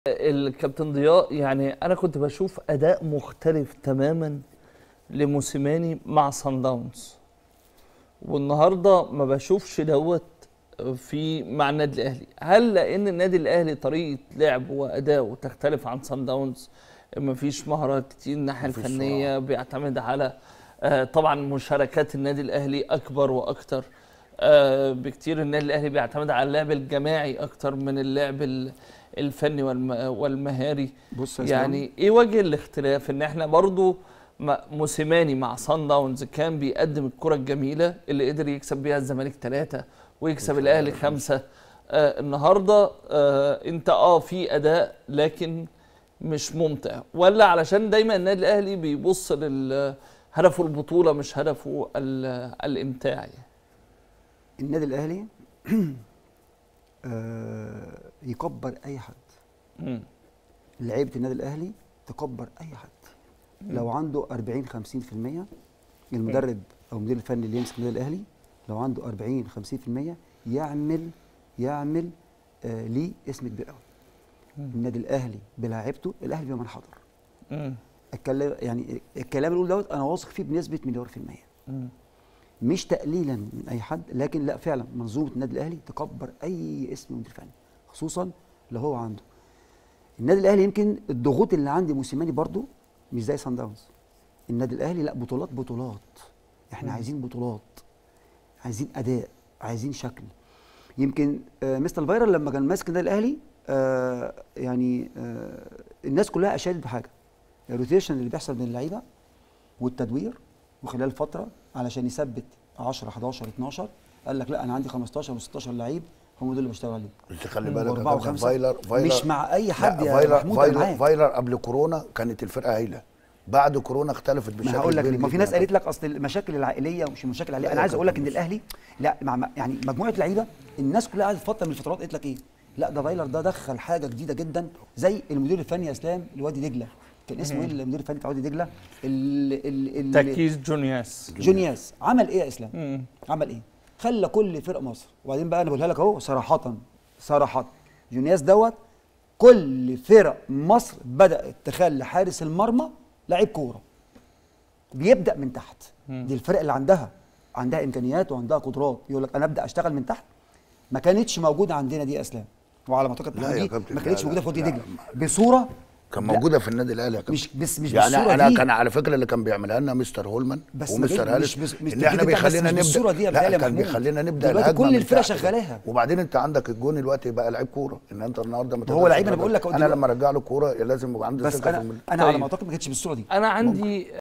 الكابتن ضياء يعني انا كنت بشوف اداء مختلف تماما لموسيماني مع صن داونز والنهارده ما بشوفش دوت في مع النادي الاهلي هل لان النادي الاهلي طريقه لعبه واداؤه تختلف عن صن داونز ما فيش مهارات كتير الناحيه مفيش الفنيه بيعتمد على آه، طبعا مشاركات النادي الاهلي اكبر واكتر آه، بكتير النادي الاهلي بيعتمد على اللعب الجماعي اكتر من اللعب ال- الفني والم- والمهاري بص يا إسلام، يعني ايه وجه الاختلاف ان احنا برضو ما- موسيماني مع صن داونز كان بيقدم الكرة الجميلة اللي قدر يكسب بيها الزمالك ثلاثة ويكسب الاهلي خمسة آه النهاردة آه انت اه في اداء لكن مش ممتع ولا علشان دايما النادي الاهلي بيبص لل هدفه البطولة مش هدفه ال- الامتاع يعني. النادي الاهلي آه، يكبر اي حد مم. لعيبه النادي الاهلي تكبر اي حد لو عنده 40 50% المدرب او المدير الفني اللي يمسك النادي الاهلي لو عنده 40 50% يعمل يعمل آه ليه اسم كبير قوي النادي الاهلي بلاعيبته الاهلي بمن حضر مم. الكلام يعني الكلام اللي بقوله دوت انا واثق فيه بنسبه مليار في الميه مم. مش تقليلا من اي حد لكن لا فعلا منظومه النادي الاهلي تكبر اي اسم مدير فني خصوصا لو هو عنده النادي الاهلي يمكن الضغوط اللي عند موسيماني برضو مش زي سان داونز النادي الاهلي لا بطولات بطولات احنا مم. عايزين بطولات عايزين اداء عايزين شكل يمكن آه مستر فايرال لما كان ماسك النادي الاهلي آه يعني آه الناس كلها اشادت بحاجه الروتيشن اللي بيحصل بين اللعيبه والتدوير وخلال فتره علشان يثبت 10 11 12 قال لك لا انا عندي 15 و16 لعيب هم دول اللي بشتغل عليهم انت خلي مم. بالك يا واربعه كابتن وخمسه فايلر فايلر مش مع اي حد لا، يا فايلر محمود أنا فايلر, معاك. فايلر قبل كورونا كانت الفرقه هايله بعد كورونا اختلفت بشكل ما هقول لك كبير ليه ما في جداً. ناس قالت لك اصل المشاكل العائليه ومش المشاكل العائليه لا انا يا عايز اقول لك ان كابتن بص. الاهلي لا مع مع- يعني مجموعه لعيبه الناس كلها قعدت فتره من الفترات قالت لك ايه لا ده فايلر ده دخل حاجه جديده جدا زي المدير الفني يا اسلام لوادي دجله كان اسمه ايه المدير الفني بتاع وادي دجله ال ال ال تركيز جونياس جونياس عمل ايه يا اسلام مم. عمل ايه خلى كل فرق مصر وبعدين بقى انا بقولها لك اهو صراحه صراحه جونياس دوت كل فرق مصر بدات تخلي حارس المرمى لعيب كوره بيبدا من تحت مم. دي الفرق اللي عندها عندها امكانيات وعندها قدرات يقول لك انا ابدا اشتغل من تحت ما كانتش موجوده عندنا دي يا اسلام وعلى ما اعتقد لا يا دي كابتن، ما لا، كانتش لا، موجوده في وادي لا. دجله بصوره كان لا، موجوده في النادي الاهلي يا كابتن مش بس مش يعني بالصوره انا دي كان على فكره اللي كان بيعملها لنا مستر هولمان بس ما ومستر جاي- هالس مش بس- مش ان احنا تجديد بقى، بس بيخلينا مش نبدا بالصورة دي يا بتهيألي لا يا كان محمود. بيخلينا نبدا دلوقتي الهجمه كل من الفرق تحت كده. شغالاها. وبعدين انت عندك الجون دلوقتي بقى لعيب كوره ان انت النهارده ما هو تقدرش لعيب، أنا تبقى- بقول لك هو انا دلوقتي- لما ارجع له الكوره لازم يبقى عندي بس ثقه في انا المل- انا على طيب. ما اعتقد ما كانتش بالصوره دي انا عندي